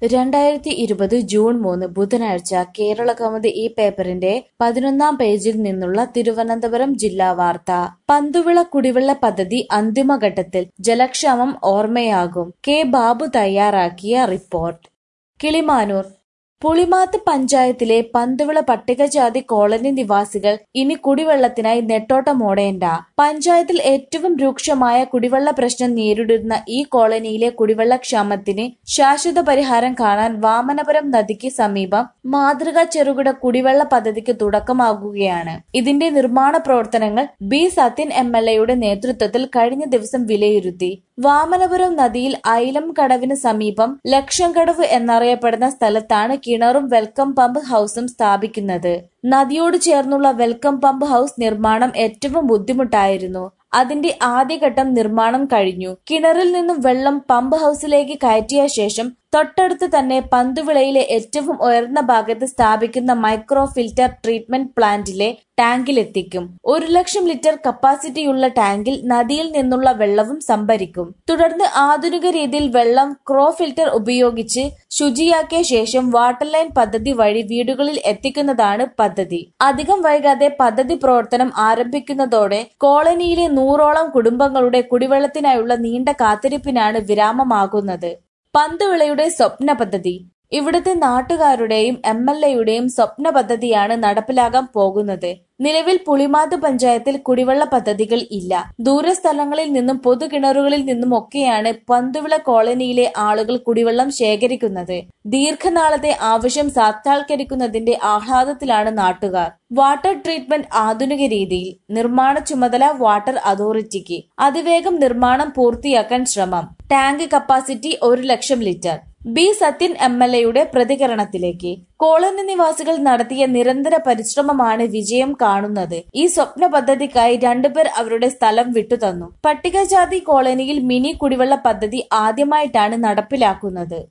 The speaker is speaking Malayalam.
രണ്ടായിരത്തി ഇരുപത് ജൂൺ മൂന്ന് ബുധനാഴ്ച കേരളകൗമുദി ഈ പേപ്പറിന്റെ പതിനൊന്നാം പേജിൽ നിന്നുള്ള തിരുവനന്തപുരം ജില്ലാ വാർത്ത പന്തുവിള കുടിവെള്ള പദ്ധതി അന്തിമഘട്ടത്തിൽ ജലക്ഷാമം ഓർമ്മയാകും കെ ബാബു തയ്യാറാക്കിയ റിപ്പോർട്ട് കിളിമാനൂർ പുളിമാത്ത് പഞ്ചായത്തിലെ പന്തുവിള പട്ടികജാതി കോളനി നിവാസികൾ ഇനി കുടിവെള്ളത്തിനായി നെട്ടോട്ടമോടേണ്ട പഞ്ചായത്തിൽ ഏറ്റവും രൂക്ഷമായ കുടിവെള്ള പ്രശ്നം നേരിടുന്ന ഈ കോളനിയിലെ കുടിവെള്ളക്ഷാമത്തിന് ശാശ്വത പരിഹാരം കാണാൻ വാമനപുരം നദിക്ക് സമീപം മാതൃകാ ചെറുകിട കുടിവെള്ള പദ്ധതിക്ക് തുടക്കമാകുകയാണ് ഇതിന്റെ നിർമ്മാണ പ്രവർത്തനങ്ങൾ ബി സത്യൻ എം എൽ എയുടെ നേതൃത്വത്തിൽ കഴിഞ്ഞ ദിവസം വിലയിരുത്തി വാമനപുരം നദിയിൽ ഐലം കടവിന് സമീപം ലക്ഷം കടവ് എന്നറിയപ്പെടുന്ന സ്ഥലത്താണ് കിണറും വെൽക്കം പമ്പ് ഹൌസും സ്ഥാപിക്കുന്നത് നദിയോട് ചേർന്നുള്ള വെൽക്കം പമ്പ് ഹൌസ് നിർമ്മാണം ഏറ്റവും ബുദ്ധിമുട്ടായിരുന്നു അതിന്റെ ആദ്യഘട്ടം നിർമ്മാണം കഴിഞ്ഞു കിണറിൽ നിന്നും വെള്ളം പമ്പ് ഹൌസിലേക്ക് കയറ്റിയ ശേഷം തൊട്ടടുത്ത് തന്നെ പന്തുവിളയിലെ ഏറ്റവും ഉയർന്ന ഭാഗത്ത് സ്ഥാപിക്കുന്ന മൈക്രോ ഫിൽറ്റർ ട്രീറ്റ്മെന്റ് പ്ലാന്റിലെ ടാങ്കിലെത്തിക്കും ഒരു ലക്ഷം ലിറ്റർ കപ്പാസിറ്റിയുള്ള ടാങ്കിൽ നദിയിൽ നിന്നുള്ള വെള്ളവും സംഭരിക്കും തുടർന്ന് ആധുനിക രീതിയിൽ വെള്ളം ക്രോ ഫിൽറ്റർ ഉപയോഗിച്ച് ശുചിയാക്കിയ ശേഷം വാട്ടർ ലൈൻ പദ്ധതി വഴി വീടുകളിൽ എത്തിക്കുന്നതാണ് പദ്ധതി അധികം വൈകാതെ പദ്ധതി പ്രവർത്തനം ആരംഭിക്കുന്നതോടെ കോളനിയിലെ നൂറോളം കുടുംബങ്ങളുടെ കുടിവെള്ളത്തിനായുള്ള നീണ്ട കാത്തിരിപ്പിനാണ് വിരാമമാകുന്നത് പന്തുവിളയുടെ സ്വപ്ന പദ്ധതി ഇവിടുത്തെ നാട്ടുകാരുടെയും എം എൽ എയുടെയും സ്വപ്ന പദ്ധതിയാണ് നടപ്പിലാകാൻ പോകുന്നത് നിലവിൽ പുളിമാത്ത് പഞ്ചായത്തിൽ കുടിവെള്ള പദ്ധതികൾ ഇല്ല ദൂരസ്ഥലങ്ങളിൽ നിന്നും പൊതുകിണറുകളിൽ നിന്നും ഒക്കെയാണ് പന്തുവിള കോളനിയിലെ ആളുകൾ കുടിവെള്ളം ശേഖരിക്കുന്നത് ദീർഘനാളത്തെ ആവശ്യം സാക്ഷാത്കരിക്കുന്നതിന്റെ ആഹ്ലാദത്തിലാണ് നാട്ടുകാർ വാട്ടർ ട്രീറ്റ്മെന്റ് ആധുനിക രീതിയിൽ നിർമ്മാണ ചുമതല വാട്ടർ അതോറിറ്റിക്ക് അതിവേഗം നിർമ്മാണം പൂർത്തിയാക്കാൻ ശ്രമം ടാങ്ക് കപ്പാസിറ്റി ഒരു ലക്ഷം litre B Sathyan M L എയുടെ പ്രതികരണത്തിലേക്ക് കോളനി നിവാസികൾ നടത്തിയ നിരന്തര പരിശ്രമമാണ് വിജയം കാണുന്നത് ഈ സ്വപ്ന പദ്ധതിക്കായി രണ്ടുപേർ അവരുടെ സ്ഥലം വിട്ടുതന്നു പട്ടികജാതി കോളനിയിൽ മിനി കുടിവെള്ള പദ്ധതി ആദ്യമായിട്ടാണ് നടപ്പിലാക്കുന്നത്